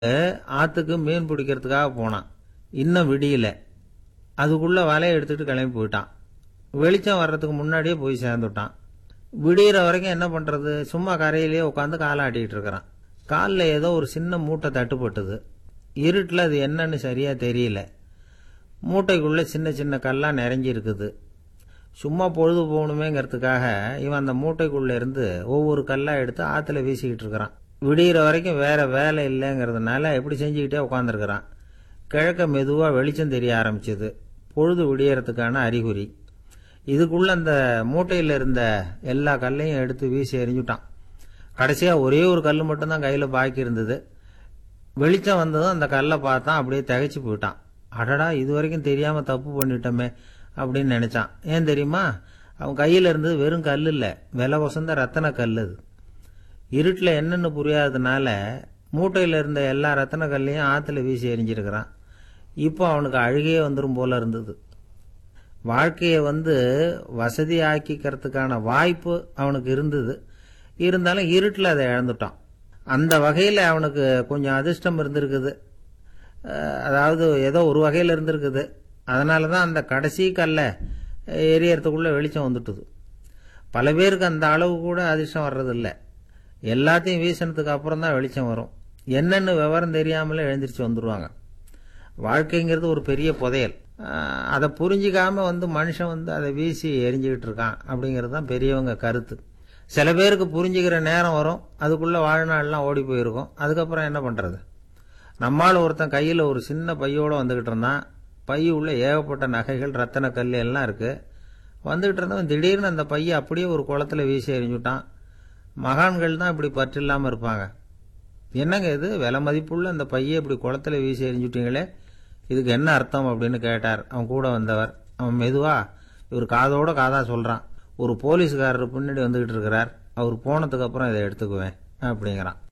ஆற்றுக்கு மீன் பிடிக்கிறதுக்காக போனான் இன்னும் விடியல அதுக்குள்ள வலையை எடுத்துட்டு கிளம்பி போயிட்டான் வெளிச்சம் வர்றதுக்கு முன்னாடியே போய் சேர்ந்துட்டான் விடியிற வரைக்கும் என்ன பண்றது சும்மா கரையிலேயே உட்காந்து காலை ஆட்டிக்கிட்டு இருக்கிறான் காலில் ஏதோ ஒரு சின்ன மூட்டை தட்டுப்பட்டது இருட்டில் அது என்னன்னு சரியா தெரியல மூட்டைக்குள்ள சின்ன சின்ன கல்லாக நிறைஞ்சி இருக்குது சும்மா பொழுது போகணுமேங்கிறதுக்காக இவன் அந்த மூட்டைக்குள்ள இருந்து ஒவ்வொரு கல்லாக எடுத்து ஆற்றுல வீசிக்கிட்டு இருக்கிறான் விடிகிற வரைக்கும் வேற வேலை இல்லைங்கிறதுனால எப்படி செஞ்சுக்கிட்டே உட்காந்துருக்கிறான் கிழக்க மெதுவாக வெளிச்சம் தெரிய ஆரம்பிச்சது பொழுது விடியறதுக்கான அறிகுறி இதுக்குள்ள அந்த மூட்டையில் இருந்த எல்லா கல்லையும் எடுத்து வீசி எறிஞ்சுட்டான் கடைசியாக ஒரே ஒரு கல் மட்டும்தான் கையில் பாக்கி இருந்தது வெளிச்சம் வந்ததும் அந்த கல்லை பார்த்தான் அப்படியே திகைச்சு போயிட்டான் அடடா இது வரைக்கும் தெரியாம தப்பு பண்ணிட்டோமே அப்படின்னு நினைச்சான் ஏன் தெரியுமா அவன் கையில இருந்தது வெறும் கல் இல்ல விலை வசந்த ரத்தன கல் அது இருட்டில் என்னன்னு புரியாததுனால மூட்டையில் இருந்த எல்லா ரத்தன கல்லையும் ஆற்றுல வீசி எறிஞ்சிருக்கிறான் இப்போ அவனுக்கு அழுகையே வந்துடும் போல இருந்தது வாழ்க்கையை வந்து வசதி ஆக்கிக்கிறதுக்கான வாய்ப்பு அவனுக்கு இருந்தது இருந்தாலும் இருட்டில் அதை இழந்துட்டான் அந்த வகையில் அவனுக்கு கொஞ்சம் அதிர்ஷ்டம் இருந்திருக்குது அஹ் அதாவது ஏதோ ஒரு வகையில் இருந்திருக்குது அதனால தான் அந்த கடைசி கல்லை எரியறதுக்குள்ள வெளிச்சம் வந்துட்டுது பல பேருக்கு அந்த அளவு கூட அதிர்ஷ்டம் வர்றதில்ல எல்லாத்தையும் வீசினதுக்கு அப்புறம் தான் வெளிச்சம் வரும் என்னன்னு விவரம் தெரியாமலே எழுந்திரிச்சு வந்துடுவாங்க வாழ்க்கைங்கிறது ஒரு பெரிய புதையல் அஹ் அதை புரிஞ்சிக்காம வந்து மனுஷன் வந்து அதை வீசி எரிஞ்சுக்கிட்டு இருக்கான் அப்படிங்கிறது தான் பெரியவங்க கருத்து சில பேருக்கு புரிஞ்சுக்கிற நேரம் வரும் அதுக்குள்ள வாழ்நாள்லாம் ஓடி போயிருக்கும் அதுக்கப்புறம் என்ன பண்றது நம்மால் ஒருத்தன் கையில் ஒரு சின்ன பையோட வந்துகிட்டு இருந்தான் பை உள்ள ஏகப்பட்ட நகைகள் ரத்தன கல் எல்லாம் இருக்கு வந்துகிட்டு இருந்தவன் திடீர்னு அந்த பையை அப்படியே ஒரு குளத்துல வீசி எறிஞ்சுட்டான் மகான்கள் தான் இப்படி பற்று இல்லாம இருப்பாங்க என்னங்க இது விலை மதிப்புள்ள அந்த பையை இப்படி குளத்துல வீசி எறிஞ்சுட்டீங்களே இதுக்கு என்ன அர்த்தம் அப்படின்னு கேட்டார் அவன் கூட வந்தவர் அவன் மெதுவா இவர் காதோட காதா சொல்றான் ஒரு போலீஸ்காரர் பின்னாடி வந்துகிட்டு இருக்கிறார் அவர் போனதுக்கு அப்புறம் இதை எடுத்துக்குவேன் அப்படிங்கிறான்